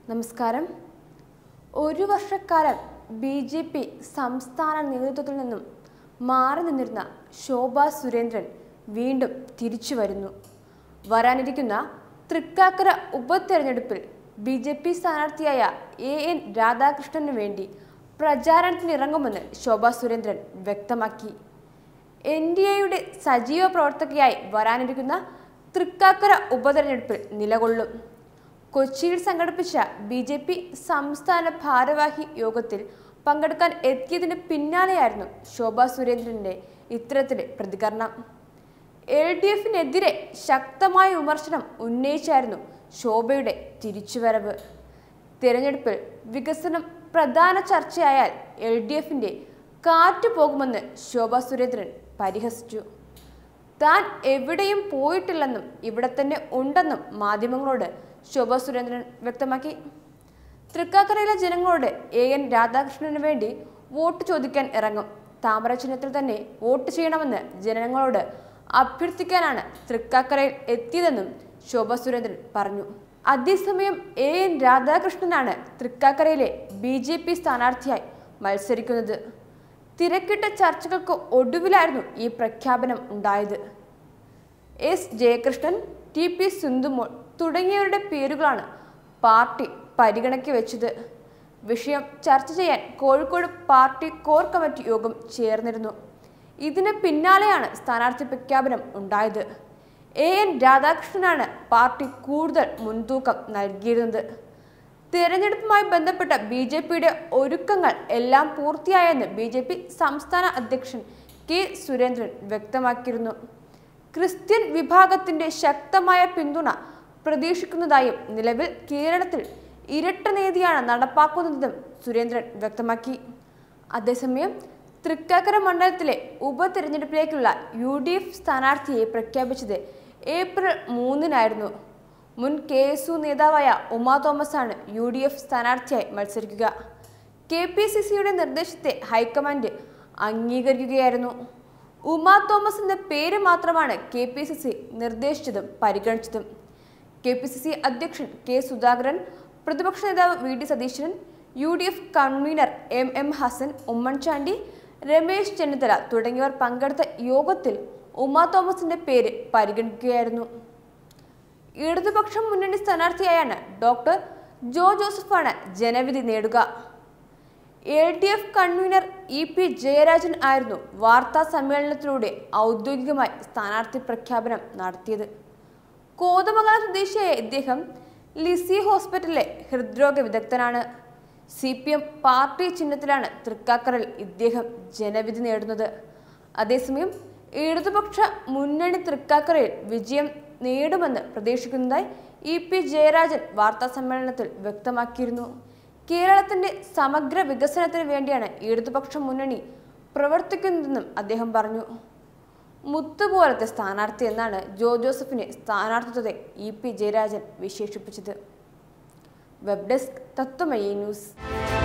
നമസ്കാരം ഒരു വർഷക്കാലം ബി ജെ പി സംസ്ഥാന നേതൃത്വത്തിൽ നിന്നും മാറി നിന്നിരുന്ന ശോഭ സുരേന്ദ്രൻ വീണ്ടും തിരിച്ചു വരുന്നു വരാനിരിക്കുന്ന തൃക്കാക്കര ഉപതെരഞ്ഞെടുപ്പിൽ ബി ജെ പി സ്ഥാനാർത്ഥിയായ എ എൻ രാധാകൃഷ്ണന് വേണ്ടി പ്രചാരണത്തിനിറങ്ങുമെന്ന് ശോഭ സുരേന്ദ്രൻ വ്യക്തമാക്കി എൻ ഡി എയുടെ സജീവ പ്രവർത്തകയായി വരാനിരിക്കുന്ന തൃക്കാക്കര ഉപതെരഞ്ഞെടുപ്പിൽ നിലകൊള്ളും കൊച്ചിയിൽ സംഘടിപ്പിച്ച ബി ജെ പി സംസ്ഥാന ഭാരവാഹി യോഗത്തിൽ പങ്കെടുക്കാൻ എത്തിയതിന് പിന്നാലെയായിരുന്നു ശോഭ സുരേന്ദ്രന്റെ ഇത്തരത്തിലെ പ്രതികരണം എൽ ഡി എഫിനെതിരെ ശക്തമായ വിമർശനം ഉന്നയിച്ചായിരുന്നു ശോഭയുടെ തിരിച്ചുവരവ് തിരഞ്ഞെടുപ്പിൽ വികസനം പ്രധാന ചർച്ചയായാൽ എൽ ഡി എഫിന്റെ കാറ്റ് പോകുമെന്ന് ശോഭ സുരേന്ദ്രൻ പരിഹസിച്ചു താൻ എവിടെയും പോയിട്ടില്ലെന്നും ഇവിടെ തന്നെ ഉണ്ടെന്നും മാധ്യമങ്ങളോട് ശോഭ സുരേന്ദ്രൻ വ്യക്തമാക്കി തൃക്കാക്കരയിലെ ജനങ്ങളോട് എ എൻ രാധാകൃഷ്ണന് വേണ്ടി വോട്ട് ചോദിക്കാൻ ഇറങ്ങും താമര ചിഹ്നത്തിൽ തന്നെ വോട്ട് ചെയ്യണമെന്ന് ജനങ്ങളോട് അഭ്യർത്ഥിക്കാനാണ് തൃക്കാക്കരയിൽ എത്തിയതെന്നും ശോഭ സുരേന്ദ്രൻ പറഞ്ഞു അതേസമയം എ എൻ രാധാകൃഷ്ണനാണ് തൃക്കാക്കരയിലെ ബി ജെ പി സ്ഥാനാർത്ഥിയായി മത്സരിക്കുന്നത് തിരക്കിട്ട ചർച്ചകൾക്ക് ഒടുവിലായിരുന്നു ഈ പ്രഖ്യാപനം ഉണ്ടായത് S Jayakrishnan T P Sindhumol തുടങ്ങിയവരുടെ പേരുകളാണ് പാർട്ടി പരിഗണയ്ക്ക് വെച്ചത് വിഷയം ചർച്ച ചെയ്യാൻ കോഴിക്കോട് പാർട്ടി കോർ കമ്മിറ്റി യോഗം ചേർന്നിരുന്നു ഇതിന് പിന്നാലെയാണ് സ്ഥാനാർത്ഥി പ്രഖ്യാപനം ഉണ്ടായത് എ എൻ രാധാകൃഷ്ണനാണ് പാർട്ടി കൂടുതൽ മുൻതൂക്കം നൽകിയിരുന്നത് തിരഞ്ഞെടുപ്പുമായി ബന്ധപ്പെട്ട ബി ജെ പിയുടെ ഒരുക്കങ്ങൾ എല്ലാം പൂർത്തിയായെന്ന് ബി ജെ പി സംസ്ഥാന അധ്യക്ഷൻ കെ സുരേന്ദ്രൻ വ്യക്തമാക്കിയിരുന്നു ക്രിസ്ത്യൻ വിഭാഗത്തിന്റെ ശക്തമായ പിന്തുണ പ്രതീക്ഷിക്കുന്നതായും നിലവിൽ കേരളത്തിൽ ഇരട്ട നീതിയാണ് നടപ്പാക്കുന്നതെന്നും സുരേന്ദ്രൻ വ്യക്തമാക്കി അതേസമയം തൃക്കാക്കര മണ്ഡലത്തിലെ ഉപതെരഞ്ഞെടുപ്പിലേക്കുള്ള യു ഡി എഫ് സ്ഥാനാർത്ഥിയെ പ്രഖ്യാപിച്ചത് ഏപ്രിൽ മൂന്നിനായിരുന്നു മുൻ കെ എസ് യു നേതാവായ ഉമാ തോമസാണ് യു ഡി എഫ് സ്ഥാനാർത്ഥിയായി മത്സരിക്കുക കെ പി സി സിയുടെ നിർദ്ദേശത്തെ ഹൈക്കമാൻഡ് അംഗീകരിക്കുകയായിരുന്നു ഉമാ തോമസ് എന്ന പേര് മാത്രമാണ് കെ പി സി സി നിർദ്ദേശിച്ചതും പരിഗണിച്ചതും കെ പി സി സി അധ്യക്ഷൻ കെ സുധാകരൻ പ്രതിപക്ഷ നേതാവ് V D Satheesan U D F convener M M Hassan Oommen Chandy Ramesh Chennithala തുടങ്ങിയവർ പങ്കെടുത്ത യോഗത്തിൽ ഉമാ തോമസിന്റെ പേര് പരിഗണിക്കുകയായിരുന്നു ഇടതുപക്ഷം മുന്നണി സ്ഥാനാർത്ഥിയായാണ് ഡോക്ടർ ജോ ജോസഫാണ് ജനവിധി നേടുക L D F convener E P Jayarajan ആയിരുന്നു വാർത്താ സമ്മേളനത്തിലൂടെ ഔദ്യോഗികമായി സ്ഥാനാർത്ഥി പ്രഖ്യാപനം നടത്തിയത് കോതമംഗലം സ്വദേശിയായ ഇദ്ദേഹം ലിസി ഹോസ്പിറ്റലിലെ ഹൃദ്രോഗ വിദഗ്ധനാണ് സി പി എം പാർട്ടി ചിഹ്നത്തിലാണ് തൃക്കാക്കരയിൽ ഇദ്ദേഹം ജനവിധി നേടുന്നത് അതേസമയം ഇടതുപക്ഷ മുന്നണി തൃക്കാക്കരയിൽ വിജയം നേടുമെന്ന് പ്രതീക്ഷിക്കുന്നതായി ഇ പി ജയരാജൻ വാർത്താ സമ്മേളനത്തിൽ വ്യക്തമാക്കിയിരുന്നു കേരളത്തിന്റെ സമഗ്ര വികസനത്തിന് വേണ്ടിയാണ് ഇടതുപക്ഷ മുന്നണി പ്രവർത്തിക്കുന്നതെന്നും അദ്ദേഹം പറഞ്ഞു മുത്തുപോലത്തെ സ്ഥാനാർത്ഥി എന്നാണ് ജോ ജോസഫിനെ സ്ഥാനാർത്ഥിത്വത്തെ ഇ പി ജയരാജൻ വിശേഷിപ്പിച്ചത് വെബ് ഡെസ്ക് തത്വമയി ന്യൂസ്